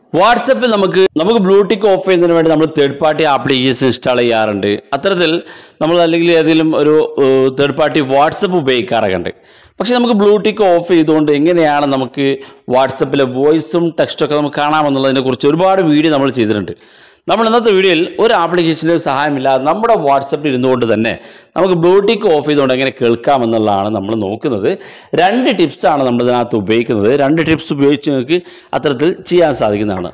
വാട്സപ്പിൽ നമുക്ക് നമുക്ക് ബ്ലൂടിക്ക് ഓഫ് ചെയ്യുന്നതിന് വേണ്ടി നമ്മൾ തേർഡ് പാർട്ടി ആപ്ലിക്കേഷൻ ഇൻസ്റ്റാൾ ചെയ്യാറുണ്ട് അത്തരത്തിൽ നമ്മൾ അല്ലെങ്കിൽ ഏതെങ്കിലും ഒരു തേർഡ് പാർട്ടി വാട്സപ്പ് ഉപയോഗിക്കാറൊക്കെ ഉണ്ട് പക്ഷെ നമുക്ക് ബ്ലൂടിക്ക് ഓഫ് ചെയ്തുകൊണ്ട് എങ്ങനെയാണ് നമുക്ക് വാട്സപ്പിലെ വോയിസും ടെക്സ്റ്റും ഒക്കെ നമുക്ക് കാണാമെന്നുള്ളതിനെ കുറിച്ച് ഒരുപാട് വീഡിയോ നമ്മൾ ചെയ്തിട്ടുണ്ട് നമ്മൾ ഇന്നത്തെ വീഡിയോയിൽ ഒരു ആപ്ലിക്കേഷൻ്റെ സഹായമില്ലാതെ നമ്മുടെ വാട്സപ്പിൽ ഇരുന്നുകൊണ്ട് തന്നെ നമുക്ക് ബ്ലൂടിക്ക് ഓഫ് ചെയ്തുകൊണ്ട് എങ്ങനെ കേൾക്കാമെന്നുള്ളതാണ് നമ്മൾ നോക്കുന്നത് രണ്ട് ടിപ്സാണ് നമ്മൾ ഇതിനകത്ത് ഉപയോഗിക്കുന്നത് രണ്ട് ടിപ്സ് ഉപയോഗിച്ച് നിങ്ങൾക്ക് അത്തരത്തിൽ ചെയ്യാൻ സാധിക്കുന്നതാണ്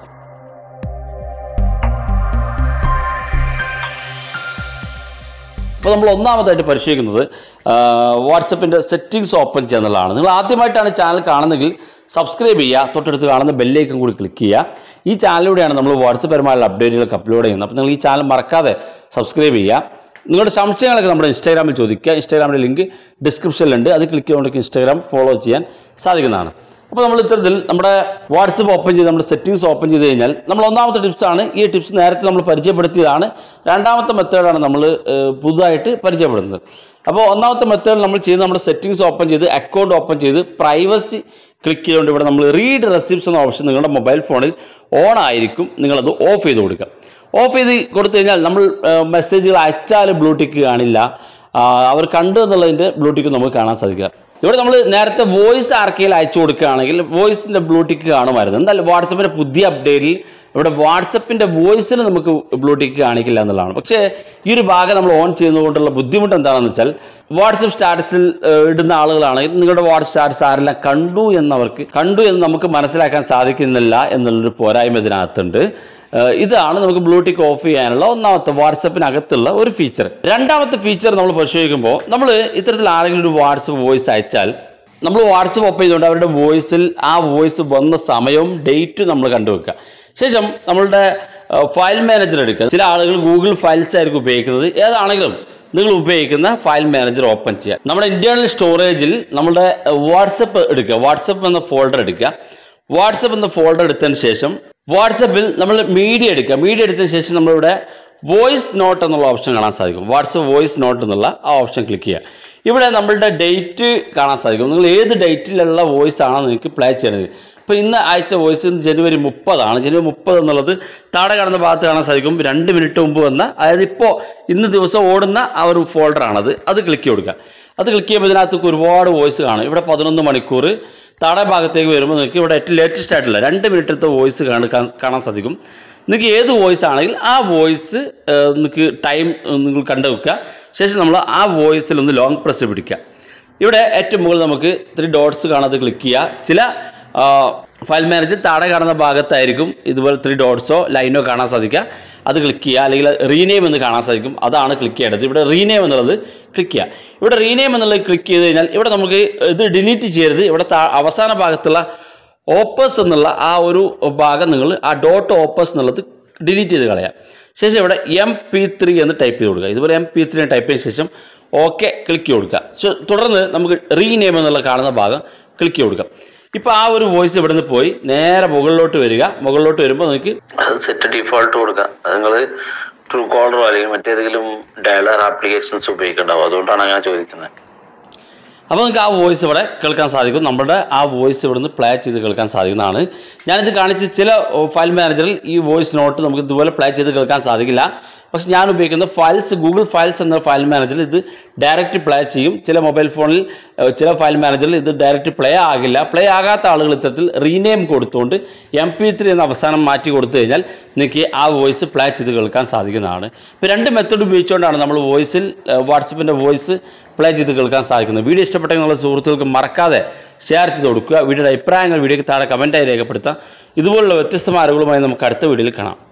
അപ്പോൾ നമ്മൾ ഒന്നാമതായിട്ട് പരിശോധിക്കുന്നത് വാട്സപ്പിൻ്റെ സെറ്റിങ്സ് ഓപ്പൺ ചെയ്യുക എന്നുള്ളതാണ് നിങ്ങൾ ആദ്യമായിട്ടാണ് ചാനൽ കാണുന്നതെങ്കിൽ സബ്സ്ക്രൈബ് ചെയ്യുക തൊട്ടടുത്ത് കാണുന്ന ബെല്ലേക്കും കൂടി ക്ലിക്ക് ചെയ്യുക ഈ ചാനലിലൂടെയാണ് നമ്മൾ വാട്സപ്പ് പരമായുള്ള അപ്ഡേറ്റുകളൊക്കെ അപ്ലോഡ് ചെയ്യുന്നത് അപ്പോൾ നിങ്ങൾ ഈ ചാനൽ മറക്കാതെ സബ്സ്ക്രൈബ് ചെയ്യുക നിങ്ങളുടെ സംശയങ്ങളൊക്കെ നമ്മുടെ ഇൻസ്റ്റാഗ്രാമിൽ ചോദിക്കുക ഇൻസ്റ്റാഗ്രാമിൻ്റെ ലിങ്ക് ഡിസ്ക്രിപ്ഷനിലുണ്ട് അത് ക്ലിക്ക് ചെയ്തുകൊണ്ട് ഇൻസ്റ്റാഗ്രാം ഫോളോ ചെയ്യാൻ സാധിക്കുന്നതാണ് അപ്പോൾ നമ്മൾ ഇത്തരത്തിൽ നമ്മുടെ വാട്സപ്പ് ഓപ്പൺ ചെയ്ത് നമ്മുടെ സെറ്റിങ്സ് ഓപ്പൺ ചെയ്ത് കഴിഞ്ഞാൽ നമ്മൾ ഒന്നാമത്തെ ടിപ്സ് ആണ് ഈ ടിപ്സ് നേരത്തെ നമ്മൾ പരിചയപ്പെടുത്തിയതാണ് രണ്ടാമത്തെ മെത്തേഡാണ് നമ്മൾ പുതുതായിട്ട് പരിചയപ്പെടുന്നത് അപ്പോൾ ഒന്നാമത്തെ മെത്തേഡ് നമ്മൾ ചെയ്ത് നമ്മുടെ സെറ്റിങ്സ് ഓപ്പൺ ചെയ്ത് അക്കൗണ്ട് ഓപ്പൺ ചെയ്ത് പ്രൈവസി ക്ലിക്ക് ചെയ്തുകൊണ്ട് ഇവിടെ നമ്മൾ റീഡ് റെസിപ്റ്റ്സ് എന്ന ഓപ്ഷൻ നിങ്ങളുടെ മൊബൈൽ ഫോണിൽ ഓൺ ആയിരിക്കും നിങ്ങളത് ഓഫ് ചെയ്ത് കൊടുക്കുക ഓഫ് ചെയ്ത് കൊടുത്തു കഴിഞ്ഞാൽ നമ്മൾ മെസ്സേജുകൾ അയച്ചാൽ ബ്ലൂടിക്ക് കാണില്ല ആ, അവർ കണ്ടു എന്നുള്ളതിൻ്റെ ബ്ലൂടിക്ക് നമുക്ക് കാണാൻ സാധിക്കുക ഇവിടെ നമ്മൾ നേരത്തെ വോയിസ് ആർക്കെങ്കിലും അയച്ചു കൊടുക്കുകയാണെങ്കിൽ വോയിസിന്റെ ബ്ലൂടിക്ക് കാണുമായിരുന്നു എന്നാൽ വാട്സപ്പിന്റെ പുതിയ അപ്ഡേറ്റിൽ ഇവിടെ വാട്സപ്പിന്റെ വോയിസിന് നമുക്ക് ബ്ലൂടിക്ക് കാണിക്കില്ല എന്നുള്ളതാണ് പക്ഷേ ഈ ഒരു ഭാഗം നമ്മൾ ഓൺ ചെയ്യുന്നതുകൊണ്ടുള്ള ബുദ്ധിമുട്ട് എന്താണെന്ന് വെച്ചാൽ വാട്സപ്പ് സ്റ്റാറ്റസിൽ ഇടുന്ന ആളുകളാണെങ്കിൽ നിങ്ങളുടെ വാട്സപ്പ് സ്റ്റാറ്റസ് ആരെല്ലാം കണ്ടു എന്നവർക്ക് കണ്ടു എന്ന് നമുക്ക് മനസ്സിലാക്കാൻ സാധിക്കുന്നില്ല എന്നുള്ളൊരു പോരായ്മ ഇതിനകത്തുണ്ട് ഏഹ് ഇതാണ് നമുക്ക് ബ്ലൂടിക്ക് ഓഫ് ചെയ്യാനുള്ള ഒന്നാമത്തെ വാട്സപ്പിനകത്തുള്ള ഒരു ഫീച്ചർ രണ്ടാമത്തെ ഫീച്ചർ നമ്മൾ പരിശോധിക്കുമ്പോൾ നമ്മൾ ഇത്തരത്തിൽ ആരെങ്കിലും ഒരു വാട്സപ്പ് വോയിസ് അയച്ചാൽ നമ്മൾ വാട്സപ്പ് ഓപ്പൺ ചെയ്തുകൊണ്ട് അവരുടെ വോയിസിൽ ആ വോയിസ് വന്ന സമയവും ഡേറ്റും നമ്മൾ കണ്ടുവെക്കുക ശേഷം നമ്മളുടെ ഫയൽ മാനേജർ എടുക്കുക ചില ആളുകൾ ഗൂഗിൾ ഫയൽസ് ആയിരിക്കും ഉപയോഗിക്കുന്നത് ഏതാണെങ്കിലും നിങ്ങൾ ഉപയോഗിക്കുന്ന ഫയൽ മാനേജർ ഓപ്പൺ ചെയ്യുക നമ്മുടെ ഇന്റേണൽ സ്റ്റോറേജിൽ നമ്മുടെ വാട്സപ്പ് എടുക്കുക വാട്സപ്പ് എന്ന ഫോൾഡർ എടുക്കുക വാട്സപ്പ് എന്ന ഫോൾഡർ എടുത്തതിന് ശേഷം വാട്സപ്പിൽ നമ്മൾ മീഡിയ എടുക്കുക മീഡിയ എടുത്തതിന് ശേഷം നമ്മളിവിടെ വോയിസ് നോട്ട് എന്നുള്ള ഓപ്ഷൻ കാണാൻ സാധിക്കും വാട്സപ്പ് വോയിസ് നോട്ട് എന്നുള്ള ആ ഓപ്ഷൻ ക്ലിക്ക് ചെയ്യുക ഇവിടെ നമ്മളുടെ ഡേറ്റ് കാണാൻ സാധിക്കും നിങ്ങൾ ഏത് ഡേറ്റിലുള്ള വോയിസ് ആണോ നിങ്ങൾക്ക് പ്ലേ ചെയ്യുന്നത് ഇപ്പോൾ ഇന്ന് അയച്ച വോയിസ് ജനുവരി മുപ്പതാണ് ജനുവരി മുപ്പത് എന്നുള്ളത് താഴെ കാണുന്ന ഭാഗത്ത് കാണാൻ സാധിക്കും രണ്ട് മിനിറ്റ് മുമ്പ് വന്ന അതായത് ഇപ്പോൾ ഇന്ന് ദിവസം ഓടുന്ന ആ ഒരു ഫോൾഡറാണത് അത് ക്ലിക്ക് കൊടുക്കുക അത് ക്ലിക്ക് ചെയ്യുമ്പോൾ ഇതിനകത്ത് ഒരുപാട് വോയിസ് കാണും ഇവിടെ പതിനൊന്ന് മണിക്കൂർ താഴെ ഭാഗത്തേക്ക് വരുമ്പോൾ നിങ്ങൾക്ക് ഇവിടെ ഏറ്റവും ലേറ്റസ്റ്റ് ആയിട്ടുള്ള രണ്ട് മിനിറ്റത്തെ വോയിസ് കാണാൻ കാണാൻ സാധിക്കും നിങ്ങൾക്ക് ഏത് വോയിസ് ആണെങ്കിൽ ആ വോയിസ് നിങ്ങൾക്ക് ടൈം നിങ്ങൾ കണ്ടു വെക്കുക ശേഷം നമ്മൾ ആ വോയിസിൽ ഒന്ന് ലോങ് പ്രസ് പിടിക്കുക ഇവിടെ ഏറ്റവും മുകളിൽ നമുക്ക് ത്രീ ഡോട്ട്സ് കാണാതെ ക്ലിക്ക് ചെയ്യുക ചില ഫയൽ മാനേജർ താഴെ കാണുന്ന ഭാഗത്തായിരിക്കും ഇതുപോലെ ത്രീ ഡോട്ട്സോ ലൈനോ കാണാൻ സാധിക്കുക അത് ക്ലിക്ക് ചെയ്യുക അല്ലെങ്കിൽ റീനെയിം എന്ന് കാണാൻ സാധിക്കും അതാണ് ക്ലിക്ക് ചെയ്യേണ്ടത് ഇവിടെ റീനെയിം എന്നുള്ളത് ക്ലിക്ക് ചെയ്യുക ഇവിടെ റീനെയിം എന്നുള്ളത് ക്ലിക്ക് ചെയ്ത് കഴിഞ്ഞാൽ ഇവിടെ നമുക്ക് ഇത് ഡിലീറ്റ് ചെയ്യരുത് ഇവിടെ താ- അവസാന ഭാഗത്തുള്ള ഓപ്പസ് എന്നുള്ള ആ ഒരു ഭാഗം നിങ്ങൾ ആ ഡോട്ട് ഓപ്പസ് എന്നുള്ളത് ഡിലീറ്റ് ചെയ്ത് കളയാം ശേഷം ഇവിടെ എം പി ത്രീ എന്ന് ടൈപ്പ് ചെയ്ത് കൊടുക്കുക ഇതുപോലെ എം പി ത്രീ ടൈപ്പ് ചെയ്ത ശേഷം ഓക്കെ ക്ലിക്ക് കൊടുക്കുക സോ തുടർന്ന് നമുക്ക് റീനെയിം എന്നുള്ള കാണുന്ന ഭാഗം ക്ലിക്ക് കൊടുക്കാം ഇപ്പോൾ ആ ഒരു വോയിസ് ഇവിടെ നിന്ന് പോയി നേരെ മുകളിലോട്ട് വരിക മുകളിലോട്ട് വരുമ്പോൾ നിങ്ങൾക്ക് അത് സെറ്റ് ഡിഫോൾട്ട് കൊടുക്കുക അത് നിങ്ങൾ ട്രൂ കോളറോ അല്ലെങ്കിൽ മറ്റേതെങ്കിലും ഡയലർ ആപ്ലിക്കേഷൻസ് ഉപയോഗിക്കണ്ടാവും അതുകൊണ്ടാണ് അങ്ങനെ ചോദിക്കുന്നത് അപ്പോൾ നിങ്ങൾക്ക് ആ വോയിസ് ഇവിടെ കേൾക്കാൻ സാധിക്കും നമ്മുടെ ആ വോയിസ് ഇവിടെ നിന്ന് പ്ലേ ചെയ്ത് കേൾക്കാൻ സാധിക്കുന്നതാണ് ഞാനിത് കാണിച്ച് ചില ഫയൽ മാനേജറിൽ ഈ വോയിസ് നോട്ട് നമുക്ക് ഇതുപോലെ പ്ലേ ചെയ്ത് കേൾക്കാൻ സാധിക്കില്ല പക്ഷെ ഞാൻ ഉപയോഗിക്കുന്ന ഫയൽസ് ഗൂഗിൾ ഫയൽസ് എന്ന ഫയൽ മാനേജറിൽ ഇത് ഡയറക്റ്റ് പ്ലേ ചെയ്യും ചില മൊബൈൽ ഫോണിൽ ഏഹ്, ചില ഫയൽ മാനേജറിൽ ഇത് ഡയറക്റ്റ് പ്ലേ ആകില്ല പ്ലേ ആകാത്ത ആളുകൾ ഇത്തരത്തിൽ റീനെയിം കൊടുത്തുകൊണ്ട് എം പി ത്രീ എന്ന അവസാനം മാറ്റി കൊടുത്തു കഴിഞ്ഞാൽ നിങ്ങൾക്ക് ആ വോയിസ് പ്ലേ ചെയ്ത് കേൾക്കാൻ സാധിക്കുന്നതാണ് ഇപ്പോൾ രണ്ട് മെത്തേഡ് ഉപയോഗിച്ചുകൊണ്ടാണ് നമ്മൾ വോയിസിൽ വാട്സപ്പിൻ്റെ വോയിസ് പ്ലേ ചെയ്ത് കേൾക്കാൻ സാധിക്കുന്നത് വീഡിയോ ഇഷ്ടപ്പെട്ടെങ്കിൽ നിങ്ങളുടെ സുഹൃത്തുക്കൾക്ക് മറക്കാതെ ഷെയർ ചെയ്ത് കൊടുക്കുക വീഡിയോയുടെ അഭിപ്രായങ്ങൾ വീഡിയോയ്ക്ക് താഴെ കമൻറ്റായി രേഖപ്പെടുത്താം ഇതുപോലുള്ള വ്യത്യസ്തമായ അറിവുകളുമായി നമുക്ക് അടുത്ത വീഡിയോയിൽ കാണാം